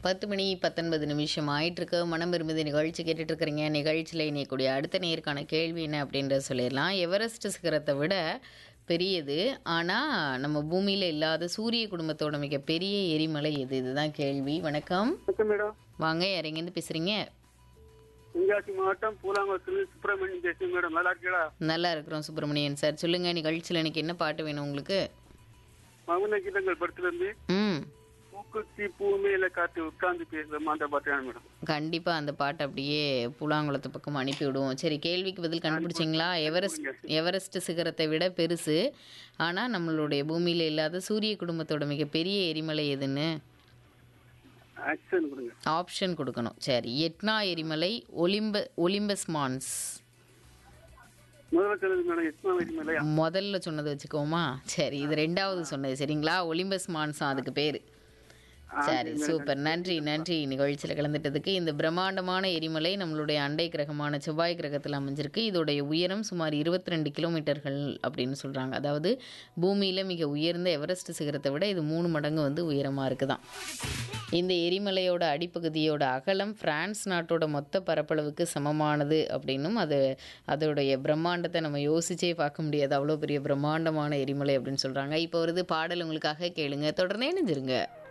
பத்து மணி பத்தொன்பது நிமிஷம் ஆயிட்டிருக்கு மனம் விரும்புது நிகழ்ச்சி கேட்டுட்டு இருக்கிறீங்க நிகழ்ச்சியில் இணையக்கூடிய அடுத்த நேருக்கான கேள்வி என்ன அப்படின்றத சொல்லிடலாம் எவரெஸ்ட் சிகரத்தை விட பெரியது ஆனால் நம்ம பூமியில் இல்லாத சூரிய குடும்பத்தோட மிக பெரிய எரிமலை எது இதுதான் கேள்வி வணக்கம் வணக்கம் மேடம் வாங்க யாரெங்கேருந்து பேசுகிறீங்க தென்காசி மாவட்டம் பூலாங்குளத்துல சுப்பிரமணியம் பேசுங்க மேடம் நல்லா இருக்கீங்களா நல்லா இருக்கிறோம் சுப்பிரமணியன் சார் சொல்லுங்கள் நிகழ்ச்சியில் எனக்கு என்ன பாட்டு வேணும் உங்களுக்கு மகுன கீதங்கள் படத்துல இருந்து ம் பூக்குத்தி பூமியில காத்து உட்கார்ந்து பேசுறோம் அந்த பாட்டு மேடம் கண்டிப்பாக அந்த பாட்டை அப்படியே புலாங்குளத்து பக்கம் அனுப்பி விடுவோம் சரி கேள்விக்கு பதில் கண்டுபிடிச்சிங்களா எவரெஸ்ட் எவரெஸ்ட் சிகரத்தை விட பெருசு ஆனால் நம்மளுடைய பூமியில் இல்லாத சூரிய குடும்பத்தோட மிகப்பெரிய எரிமலை எதுன்னு ஆக்சன் கொடுங்க ஆப்ஷன் கொடுக்கணும் சரி எட்னா எரிமலை ஒலிம்ப ஒலிம்பஸ் மான்ஸ் முதல்ல சொன்னது மேடம் எத்தனை வயசு மேலே முதல்ல சொன்னது வச்சுக்கோமா சரி இது ரெண்டாவது சொன்னது சரிங்களா ஒலிம்பஸ் மான்ஸாம் அதுக்கு பேர் சரி சூப்பர் நன்றி நன்றி நிகழ்ச்சியில் கலந்துட்டதுக்கு இந்த பிரம்மாண்டமான எரிமலை நம்மளுடைய அண்டை கிரகமான செவ்வாய் கிரகத்தில் அமைஞ்சிருக்கு இதோடைய உயரம் சுமார் இருபத்தி ரெண்டு கிலோமீட்டர்கள் அப்படின்னு சொல்கிறாங்க அதாவது பூமியில் மிக உயர்ந்த எவரெஸ்ட் சிகரத்தை விட இது மூணு மடங்கு வந்து உயரமாக இருக்குதாம் இந்த எரிமலையோட அடிப்பகுதியோட அகலம் பிரான்ஸ் நாட்டோட மொத்த பரப்பளவுக்கு சமமானது அப்படின்னும் அது அதோடைய பிரம்மாண்டத்தை நம்ம யோசிச்சே பார்க்க முடியாது அவ்வளோ பெரிய பிரம்மாண்டமான எரிமலை அப்படின்னு சொல்கிறாங்க இப்போ வருது பாடல் உங்களுக்காக கேளுங்க தொடர்ந்து இணைஞ்சிருங்க